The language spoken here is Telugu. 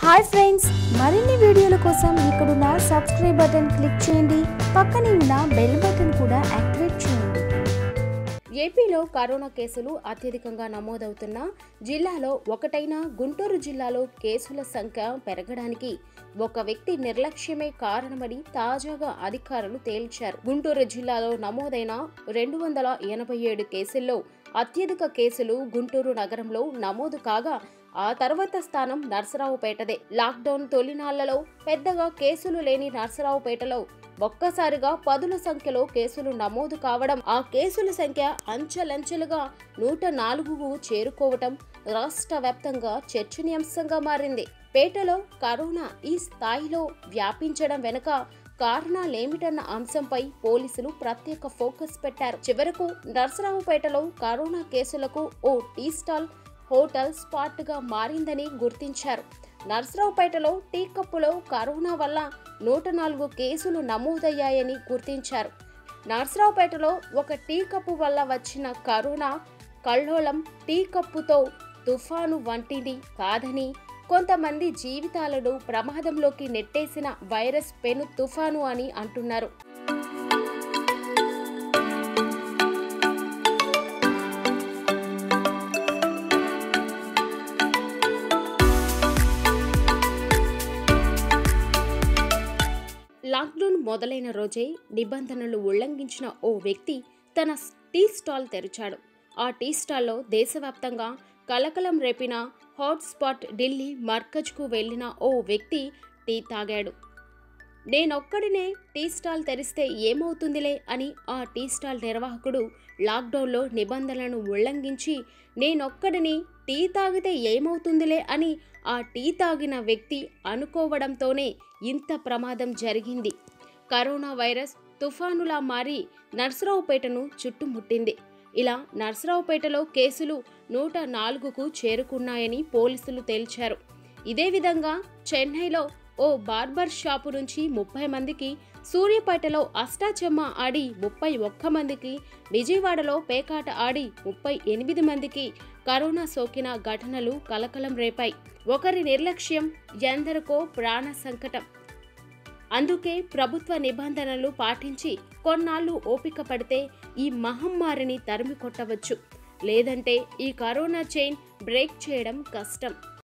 హాయ్ ఫ్రెండ్స్ మరిన్ని వీడియోల కోసం ఇక్కడున్న సబ్స్క్రైబ్ బటన్ క్లిక్ చేయండి పక్కనే ఉన్న బెల్ బటన్ కూడా యాక్టివేట్ చేయండి ఏపీలో కరోనా కేసులు అత్యధికంగా నమోదవుతున్న జిల్లాలో ఒకటైన గుంటూరు జిల్లాలో కేసుల సంఖ్య పెరగడానికి ఒక వ్యక్తి నిర్లక్ష్యమే కారణమని తాజాగా అధికారులు తేల్చారు గుంటూరు జిల్లాలో నమోదైన రెండు వందల ఎనభై ఏడు కేసుల్లో అత్యధిక కేసులు గుంటూరు నగరంలో నమోదు కాగా ఆ తర్వాత స్థానం నర్సరావుపేటదే లాక్డౌన్ తొలినాళ్లలో పెద్దగా కేసులు లేని నర్సరావుపేటలో ఒక్కసారిగా పదుల సంఖ్యలో కేసులు నమోదు కావడం ఆ కేసుల సంఖ్య అంచెలంచెలుగా నూట నాలుగుకు చేరుకోవటం రాష్ట్ర వ్యాప్తంగా చర్చనీయాంశంగా మారింది పేటలో కరోనా ఈ స్థాయిలో వ్యాపించడం వెనుక కారణాలేమిటన్న అంశంపై పోలీసులు ప్రత్యేక ఫోకస్ పెట్టారు చివరకు నర్సరావుపేటలో కరోనా కేసులకు ఓ టీ స్టాల్ హోటల్ స్పాట్ గా మారిందని గుర్తించారు నర్సరావుపేటలో టీ కప్పులో కరోనా వల్ల నూట నాలుగు కేసులు నమోదయ్యాయని గుర్తించారు నర్సరావుపేటలో ఒక టీ కప్పు వల్ల వచ్చిన కరోనా కల్లోలం టీ కప్పుతో తుఫాను వంటిది కాదని కొంతమంది జీవితాలను ప్రమాదంలోకి నెట్టేసిన వైరస్ పెను తుఫాను అని అంటున్నారు లాక్డౌన్ మొదలైన రోజే నిబంధనలు ఉల్లంఘించిన ఓ వ్యక్తి తన టీ స్టాల్ తెరిచాడు ఆ టీ స్టాల్లో దేశవ్యాప్తంగా కలకలం రేపిన హాట్స్పాట్ ఢిల్లీ మర్కజ్కు వెళ్లిన ఓ వ్యక్తి టీ తాగాడు నేనొక్కడినే టీ స్టాల్ తెరిస్తే ఏమవుతుందిలే అని ఆ టీ స్టాల్ నిర్వాహకుడు లాక్డౌన్లో నిబంధనలను ఉల్లంఘించి నేనొక్కడిని టీ తాగితే ఏమవుతుందిలే అని ఆ టీ తాగిన వ్యక్తి అనుకోవడంతోనే ఇంత ప్రమాదం జరిగింది కరోనా వైరస్ తుఫానులా మారి నర్సరావుపేటను చుట్టుముట్టింది ఇలా నర్సరావుపేటలో కేసులు నూట నాలుగుకు చేరుకున్నాయని పోలీసులు తేల్చారు ఇదే విధంగా చెన్నైలో ఓ బార్బర్ షాపు నుంచి ముప్పై మందికి సూర్యాపేటలో అష్టాచెమ్మ ఆడి ముప్పై ఒక్క మందికి విజయవాడలో పేకాట ఆడి ముప్పై ఎనిమిది మందికి కరోనా సోకిన ఘటనలు కలకలం రేపాయి ఒకరి నిర్లక్ష్యం ఎందరికో ప్రాణ సంకటం అందుకే ప్రభుత్వ నిబంధనలు పాటించి కొన్నాళ్ళు ఓపిక పడితే ఈ మహమ్మారిని తరిమి కొట్టవచ్చు లేదంటే ఈ కరోనా చైన్ బ్రేక్ చేయడం కష్టం